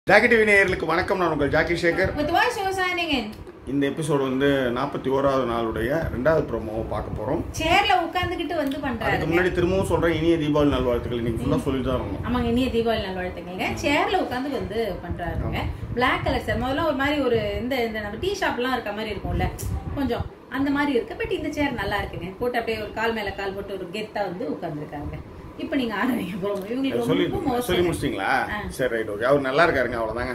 Jackie TV நேயர்களுக்கு வணக்கம் நான் உங்கள் Jackie Sekar With voice you were signing in. இந்த எபிசோடு வந்து நாற்பத்தி ஓராவது நாளுடைய ரெண்டாவது ப்ரோமோவை பார்க்க போகிறோம் சேர்ல உட்கார்ந்துகிட்டு வந்து அதுக்கு பண்றாரு முன்னாடி திரும்பவும் சொல்கிறேன் இனிய தீபாவளி நல்வாழ்த்துக்கள் இன்னைக்கு ஃபுல்லாக சொல்லிட்டு தான் இருக்கணும் ஆமாங்க இனிய தீபாவளி நல்வாழ்த்துக்கங்க சேர்ல உட்கார்ந்து வந்து பண்றாருங்க Black கலர் சார் முதல்ல ஒரு மாதிரி ஒரு இந்த இந்த நம்ம டீ ஷாப்லாம் இருக்க மாதிரி இருக்கும்ல கொஞ்சம் அந்த மாதிரி இருக்கு பட் இந்த சேர் நல்லா இருக்குங்க போட்டு அப்படியே ஒரு கால் மேல கால் போட்டு ஒரு கெத்தா வந்து உட்கார்ந்துருக்காங்க இப்போ நீங்க ஆடுவீங்க போறோம் இவங்களுக்கு சொல்லி ரொம்ப சொல்லி மோசம் முடிச்சிட்டிங்களா ஆ. சரி ரைட் ஓகே அவர் நல்லா இருக்காருங்க அவ்வளோதாங்க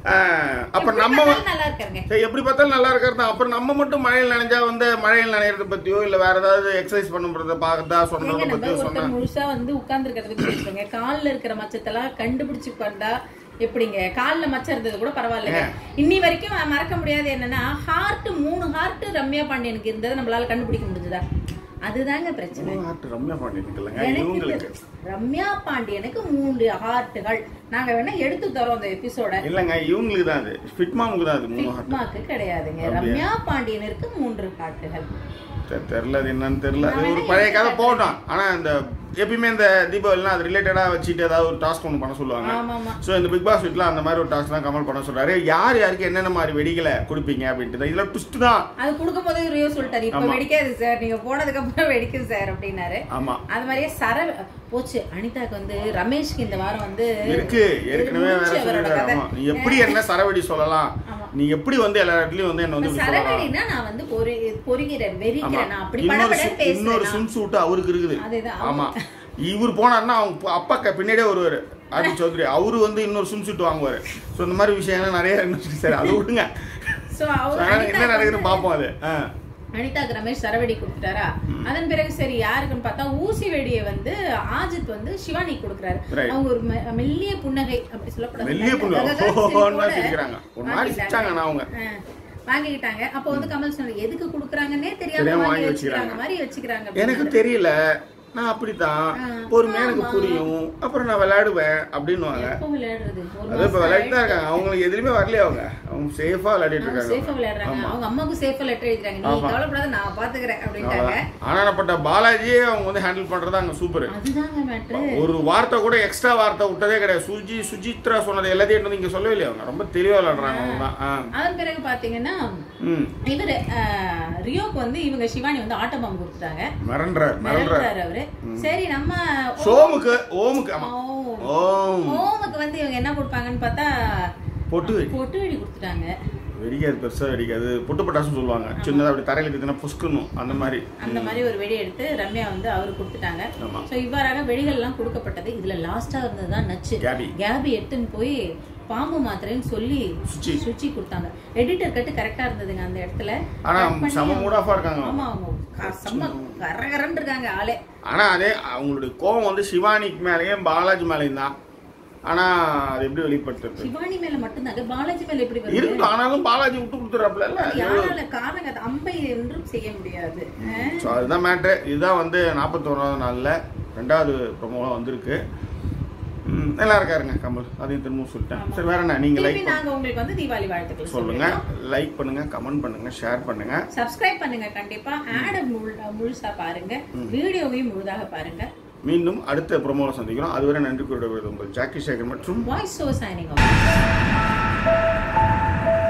அப்போ எப்படி நம்ம பார்த்தாலும் நல்லா இருக்காருங்க சரி எப்படி பார்த்தாலும் நல்லா இருக்காரு தான் அப்புறம் நம்ம மட்டும் மழையில் நனைஞ்சா வந்து மழையில் நனையறத பத்தியோ இல்லை வேற ஏதாவது எக்ஸசைஸ் பண்ணுறத பார்த்தா சொன்னதை நீங்க நம்ம பத்தியோ சொன்னா ஒருத்தர் முழுசா வந்து உட்கார்ந்துருக்கிறத பத்தி பேசுறோங்க கால்ல இருக்கிற மச்சத்தெல்லாம் கண்டுபிடிச்சு பண்ணா எப்படிங்க கால்ல மச்சம் இருந்தது கூட பரவாயில்லைங்க இன்னி வரைக்கும் ம- மறக்க முடியாது என்னன்னா ஹார்ட் மூணு ஹார்ட் ரம்யா பாண்டியனுக்கு இருந்ததை நம்மளால கண்டுபிடிக்க முடிஞ்சுதா அதுதாங்க பிரச்சனை ஹார்ட் ரம்யா பாண்டியனுக்கு இல்லைங்க எனக்கு இவங்களுக்கு ரம்யா பாண்டியனுக்கு மூன்று ஹார்ட்டுகள் நாங்க வேணா எடுத்து தரோம் அந்த எபிசோட இல்லைங்க இவங்களுக்கு தான் அது ஃபிட்மாமுக்கு தான் அது மூணு ஹார்ட் ஃபிட்மாக்கு கிடையாதுங்க ரம்யா பாண்டியனுக்கு மூன்று ஹார்ட்டுகள் தெரில அது என்னன்னு தெரியல அது ஒரு பழைய கதை போட்டோம் ஆனா இந்த எப்பயுமே இந்த தீபாவளிலாம் அது ரிலேட்டடா வச்சுட்டு ஏதாவது ஒரு டாஸ்க் ஒன்று பண்ண சொல்லுவாங்க ஆமா ஆமா ஸோ இந்த பிக் பாஸ் வீட்டில் அந்த மாதிரி ஒரு டாஸ்க் தான் கமல் பண்ண சொல்றாரு யார் யாருக்கு என்னென்ன மாதிரி வெடிகளை கொடுப்பீங்க அப்படின்ட்டு தான். இதுல ட்விஸ்ட் தான் அது கொடுக்கும் போதே ரியோ சொல்லிட்டாரு இப்ப ஆமா. வெடிக்காது சார் நீங்க போனதுக்கு அப்புறம் வெடிக்குது சார் அப்படின்னாரு ஆமா அது மாதிரியே சர போச்சு அனிதாக்கு வந்து ரமேஷ்க்கு இந்த வாரம் வந்து இருக்கு ஏற்கனவே வேற முடிச்சு அவரோட சொல்லிடுறாரு கதை. ஆமா நீ எப்படி என்ன சரவெடி சொல்லலாம் ஆமா. நீ எப்படி வந்து எல்லா இடத்துலயும் வந்து என்ன வந்து இப்ப இப்படி சொல்லலாம் சரவெடினா நான் வந்து பொறி பொறிகிறேன் ஆமா வெறிக்கிறேன் நான் அப்படி இன்னொரு படப்படன்னு சு- இன்னொரு பேசுறேன் சும் சூட்டு அவருக்கு இருக்குது அதுதான். ஆமா இவர் போனாருன்னா அவங்க ப- அப்பா க- பின்னாடியே வருவாரு ஆதி சௌத்ரி அவரு வந்து இன்னொரு சும் சூட்டு வாங்குவாரு ஸோ இந்த மாதிரி விஷயம்லாம் நிறைய இருந்துச்சு சரி அது விடுங்க சோ So, அவர் அதனால என்ன அனிதாக்கு நடக்குதுன்னு வந்து- பார்ப்போம் அது ஆ. அனிதாக்கு ரமேஷ் சரவெடி கொடுத்துட்டாரா அதன் பிறகு சரி யாருக்குன்னு பார்த்தா ஊசி வெடியை வந்து ஆஜித் வந்து சிவானி கொடுக்குறாரு Right. அவங்க ஒரு மெ- மெல்லிய புன்னகை அப்படி சொல்லக்கூடாது மெல்லிய புண்ணு கககக ஓஹோன்னு சிரிப்போட சிரிக்கிறாங்க ஒரு மாதிரி வாங்கிட்டாங்க. சிரிச்சாங்க அவங்க ஆ, வாங்கிக்கிட்டாங்க அப்போ வந்து கமல் சொன்னாரு எதுக்கு குடுக்குறாங்கன்னே தெரியாம தெரியாம வாங்கி வாங்கி வச்சுக்கிறாங்க வச்சுக்கிறாங்க. மாதிரி வச்சுக்கிறாங்க எனக்கு அப்படின்னாரு. தெரியல நான் அப்படித்தான் ஆ. பொறுமையா எனக்கு ஆமா. புரியும் அப்புறம் நான் விளையாடுவேன் அப்படின்னுவாங்க எப்போ விளையாடுறது ஒரு அது இப்ப மாசம் விளையாடிட்டு தான் ஆயிடுச்சு. இருக்காங்க அவங்களுக்கு எதுலயுமே வரலையே அவங்க அவங்க சேஃபா விளையாடிட்டு அவங்க இருக்காங்க சேஃபா விளையாடுறாங்க ஆமா. அவங்க அம்மாவுக்கு சேஃபா லெட்டர் எழுதுறாங்க நீ ஆமா. கவலைப்படாத நான் பாத்துக்கிறேன் அப்படின்ட்டாங்க அவ்வளவுதான். ஆனாப்பட்ட பாலாஜியே அவங்க வந்து ஹேண்டில் பண்றது அங்க சூப்பர் அதுதாங்க மேட்ரு ஒரு வார்த்தை கூட எக்ஸ்ட்ரா வார்த்தை விட்டதே கிடையாது சுஜி சுஜித்ரா சொன்னது எல்லாத்தையும் எடுத்து இங்க சொல்லவே இல்லையா அவங்க ரொம்ப தெளிவா விளையாடுறாங்க அவங்க தான் ஆ. அதன் பிறகு பாத்தீங்கன்னா ம் இவரு ஆஹ், ரியோக்கு வந்து இவங்க சிவானி வந்து ஆட்டம் பாம்பு கொடுத்துட்டாங்க மிரண்டுறார் மிரண்டுறார் மிரட்டுறாரு அவரு சரி நம்ம சோமுக்கு ஓமுக்கு ஆமா ஓ- ஓம் ஓமுக்கு வந்து இவங்க என்ன கொடுப்பாங்கன்னு பார்த்தா பொட்டு வெடி பொட்டு வெடி கொடுத்துட்டாங்க வெடிக்காது பெருசா வெடிக்காது பொட்டு பட்டாசுன்னு சொல்லுவாங்க சின்னதா அப்படி தரையில இருக்குதுன்னா புஷ்கணும் அந்த மாதிரி அந்த மாதிரி ஒரு வெடி எடுத்து ரம்யா வந்து அவரு கொடுத்துட்டாங்க ஆமா சோ இவ்வாறாக வெடிகள் எல்லாம் கொடுக்கப்பட்டது இதுல லாஸ்டா இருந்ததுதான் நச்சு கேபி கேபி எடுத்துன்னு போய் பாம்பு மாத்திரைன்னு சொல்லி சுச்சி. சுச்சி கொடுத்தாங்க எடிட்டர் கட்டு கரெக்டா இருந்ததுங்க அந்த இடத்துல ஆனா Cut பண்ணி செம மூட் ஆஃபா இருக்காங்க ஆமா அவங்க க- செம்ம கரகரன்னு இருக்காங்க ஆளே ஆனா அதே அவங்களுடைய கோவம் வந்து சிவானிக்கு மேலேயும் பாலாஜி மேலேயும் தான் ஆனா அது எப்படி வெளிப்படுத்துறது சிவானி மேல மட்டும்தாங்க பாலாஜி மேல எப்படி வருது இருக்கு ஆனாலும் பாலாஜி விட்டு கொடுத்துறாப்புல யாரால காரணங்க அது அம்பை என்றும் செய்ய முடியாது அஹ். ஸோ அதுதான் மேட்ரு இதுதான் வந்து நாற்பத்தோராவது நாளில் ரெண்டாவது ப்ரொமோலாம் வந்திருக்கு ம், நல்லா இருக்காருங்க கமல் அதையும் திரும்பவும் சொல்லிட்டேன் சரி வேற என்ன நீங்க திருப்பி லைக் நாங்க உங்களுக்கு வந்து தீபாவளி வாழ்த்துக்கள் சொல்லுங்க சொல்லுங்க லைக் பண்ணுங்க கமெண்ட் பண்ணுங்க ஷேர் பண்ணுங்க சப்ஸ்கிரைப் பண்ணுங்க கண்டிப்பா ஆட முழுசா பாருங்க வீடியோவையும் முழுதாக பாருங்க மீண்டும் அடுத்த ப்ரோமோவில் சந்திக்கிறோம் அதுவரை நன்றி கூறுவது உங்கள் ஜாக்கி சேகர் மற்றும் வாய்ஸ் ஓ சைனிங்